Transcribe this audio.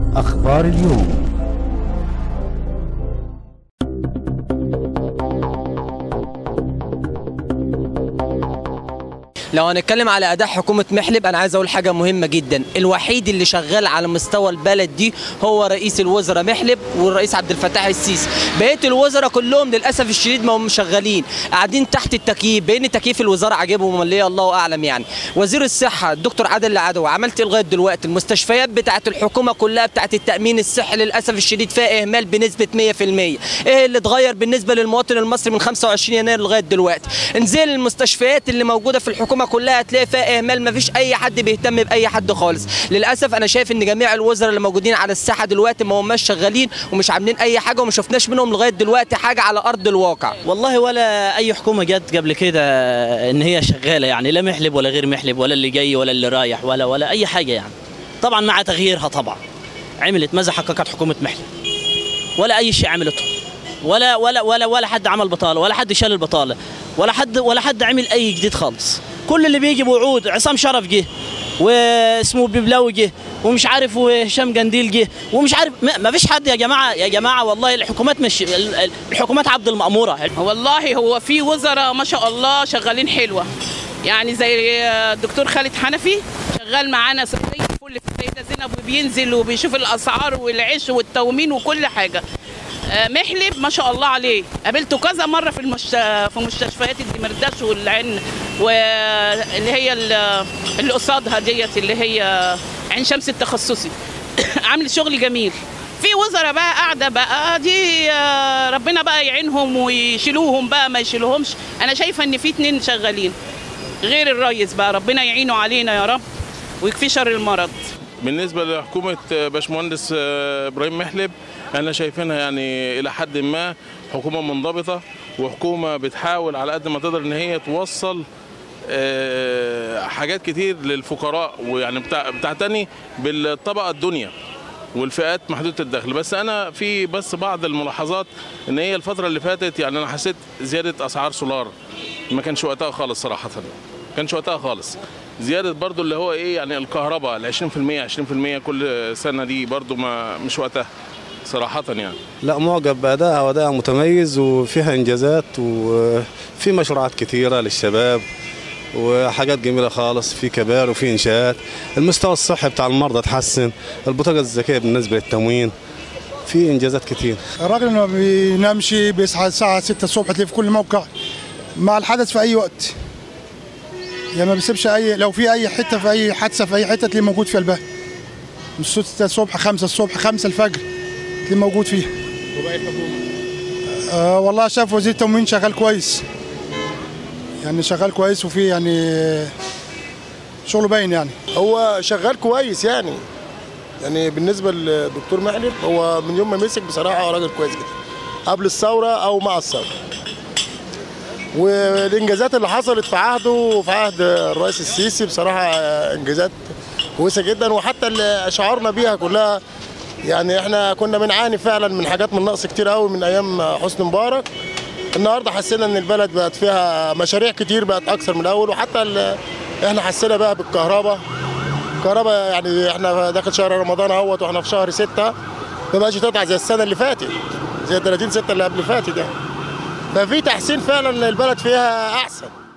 أخبار اليوم لو هنتكلم على اداء حكومه محلب انا عايز اقول حاجه مهمه جدا الوحيد اللي شغال على مستوى البلد دي هو رئيس الوزراء محلب والرئيس عبد الفتاح السيسي بقيه الوزراء كلهم للاسف الشديد ما هم شغالين قاعدين تحت التكييف بين تكييف الوزاره عاجبهم ولا الله اعلم يعني وزير الصحه الدكتور عادل العدوي عملت إيه لغايه دلوقتي المستشفيات بتاعه الحكومه كلها بتاعه التامين الصحي للاسف الشديد فيها اهمال بنسبه 100% ايه اللي اتغير بالنسبه للمواطن المصري من 25 يناير لغايه دلوقتي انزل المستشفيات اللي موجوده في الحكومه كلها هتلاقي فيها اهمال ما فيش اي حد بيهتم باي حد خالص للاسف انا شايف ان جميع الوزراء اللي موجودين على الساحه دلوقتي ما هماش شغالين ومش عاملين اي حاجه وما شفناش منهم لغايه دلوقتي حاجه على ارض الواقع والله ولا اي حكومه جت قبل كده ان هي شغاله يعني لا محلب ولا غير محلب ولا اللي جاي ولا اللي رايح ولا ولا اي حاجه يعني طبعا مع تغييرها طبعا عملت ماذا حققت حكومه محلب ولا اي شيء عملته ولا ولا ولا ولا حد عمل بطاله ولا حد شال البطاله ولا حد ولا حد عمل اي جديد خالص كل اللي بيجي بوعود عصام شرف جه واسمه ببلاوي جه ومش عارف وهشام جنديل جه ومش عارف ما ما فيش حد يا جماعه يا جماعه والله الحكومات مش الحكومات عبد المأموره والله هو في وزراء ما شاء الله شغالين حلوه يعني زي الدكتور خالد حنفي شغال معانا زي الفل في السيده زينب وبينزل وبيشوف الاسعار والعيش والتومين وكل حاجه آه، محلب ما شاء الله عليه قابلته كذا مره في المش... في مستشفيات الدمرداش والعين واللي هي ال- اللي قصادها ديت اللي هي عين شمس التخصصي عامل شغل جميل في وزراء بقى قاعده بقى دي آه، ربنا بقى يعينهم ويشيلوهم بقى ما يشيلوهمش انا شايفه ان في اتنين شغالين غير الريس بقى ربنا يعينه علينا يا رب ويكفي شر المرض بالنسبه لحكومه باشمهندس ابراهيم محلب احنا شايفينها يعني الى حد ما حكومه منضبطه وحكومه بتحاول على قد ما تقدر ان هي توصل آه، حاجات كتير للفقراء ويعني بتاع- بتعتني بالطبقه الدنيا والفئات محدوده الدخل بس انا في بس بعض الملاحظات ان هي الفتره اللي فاتت يعني انا حسيت زياده اسعار سولار ما كانش وقتها خالص صراحه ما كانش وقتها خالص زياده برضو اللي هو ايه يعني الكهرباء ال 20% 20% كل سنه دي برضو ما مش وقتها صراحه يعني لا معجب بأدائها وأدائها متميز وفيها إنجازات وفي مشروعات كثيرة للشباب وحاجات جميلة خالص في كبار وفي إنشاءات المستوى الصحي بتاع المرضى تحسن البطاقة الذكية بالنسبة للتموين في إنجازات كتير الراجل ما بينامش بيصحى الساعة 6 الصبح تلاقيه في كل موقع مع الحدث في أي وقت يعني ما بيسيبش أي لو في أي حتة في أي حادثة في أي حتة تلاقيه موجود في قلبها من 6 الصبح 5 الصبح 5 الفجر تلاقيه موجود فيها وباقي الحكومه آه والله شاف وزير التموين شغال كويس يعني شغال كويس وفي يعني شغله باين يعني هو شغال كويس يعني يعني بالنسبه للدكتور محلب هو من يوم ما مسك بصراحه هو راجل كويس جدا قبل الثوره او مع الثوره والانجازات اللي حصلت في عهده وفي عهد الرئيس السيسي بصراحه انجازات كويسه جدا وحتى اللي اشعرنا بيها كلها يعني احنا كنا بنعاني فعلا من حاجات من نقص كتير قوي من ايام حسني مبارك النهارده حسينا ان البلد بقت فيها مشاريع كتير بقت اكثر من الاول وحتى ال- احنا حسينا بقى بالكهرباء الكهرباء يعني احنا داخل شهر رمضان اهوت واحنا في شهر ستة ما بقاش تقطع زي السنه اللي فاتت زي 30 6 اللي قبل فاتت يعني ففي تحسين فعلا البلد فيها احسن